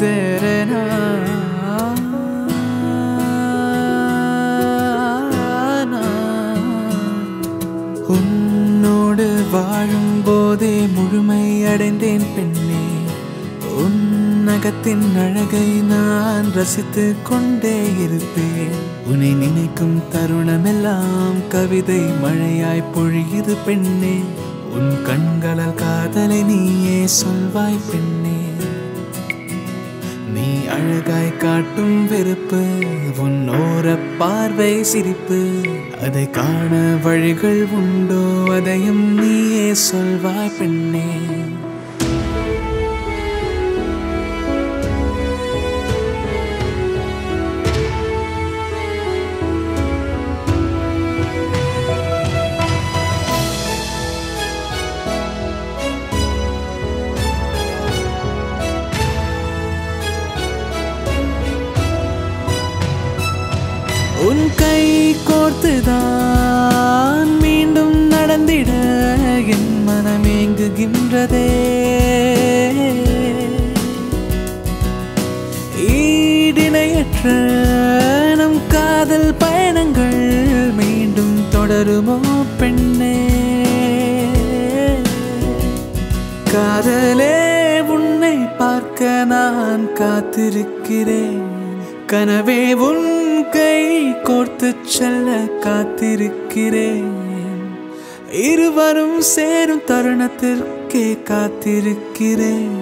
தேரனா உன்னோடு வாழும் போதே முழுமை அடைந்தேன் பெண்ணே உன்னகத்தின் அழகை நான் ரசித்து கொண்டே இருப்பேன் உன்னை நினைக்கும் தருணமெல்லாம் கவிதை மழையாய் பொழியுது பெண்ணே உன் கண்களால் காதலை நீயே சொல்வாய் பெண்ணே நீ அழகாய் காட்டும் வெறுப்பு உன் ஓர பார்வை சிரிப்பு அதை காண வழிகள் உண்டோ அதையும் நீயே சொல்வாய் பெண்ணே உன் கை கோர்த்துதான் மீண்டும் நடந்திட என் மனம் ஏங்குகின்றதே ஈடிணையற்ற நம் காதல் பயணங்கள் மீண்டும் தொடருமோ பெண்ணே காதலே உன்னை பார்க்க நான் காத்திருக்கிறேன் கனவே உன் கை கோர்த்து செல்ல காத்திருக்கிறேன் இருவரும் சேரும் தருணத்திற்கே காத்திருக்கிறேன்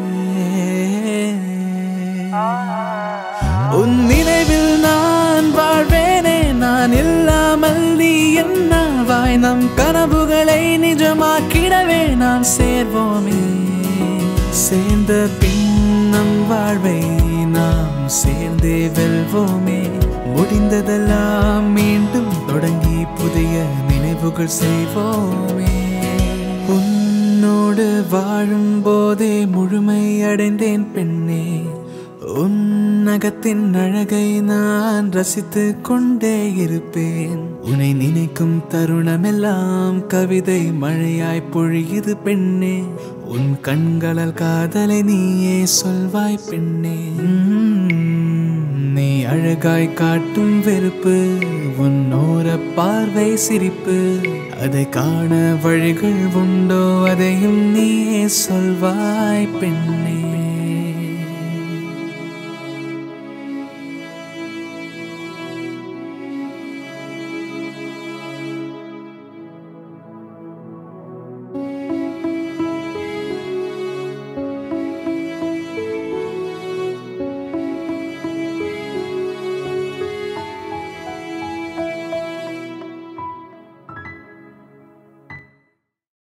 உன் நினைவில் நான் வாழ்வேனே நான் இல்லாமல் நீ என்னவாய் நம் கனவுகளை நிஜமாக்கிடவே நாம் சேர்வோமே சேர்ந்த பின் நம் வாழ்வை நாம் சேர்ந்தே வெல்வோமே முடிந்ததெல்லாம் மீண்டும் தொடங்கி புதிய நினைவுகள் செய்வோமே உன்னோடு வாழும் போதே முழுமை அடைந்தேன் பெண்ணே உன்னகத்தின் அழகை நான் ரசித்து கொண்டே இருப்பேன் உன்னை நினைக்கும் தருணமெல்லாம் கவிதை மழையாய் பொழியுது பெண்ணே உன் கண்களால் காதலை நீயே சொல்வாய் பெண்ணே உம், நீ அழகாய் காட்டும் வெறுப்பு உன் ஓர பார்வை சிரிப்பு அதை காண வழிகள் உண்டோ அதையும் நீயே சொல்வாய் பெண்ணே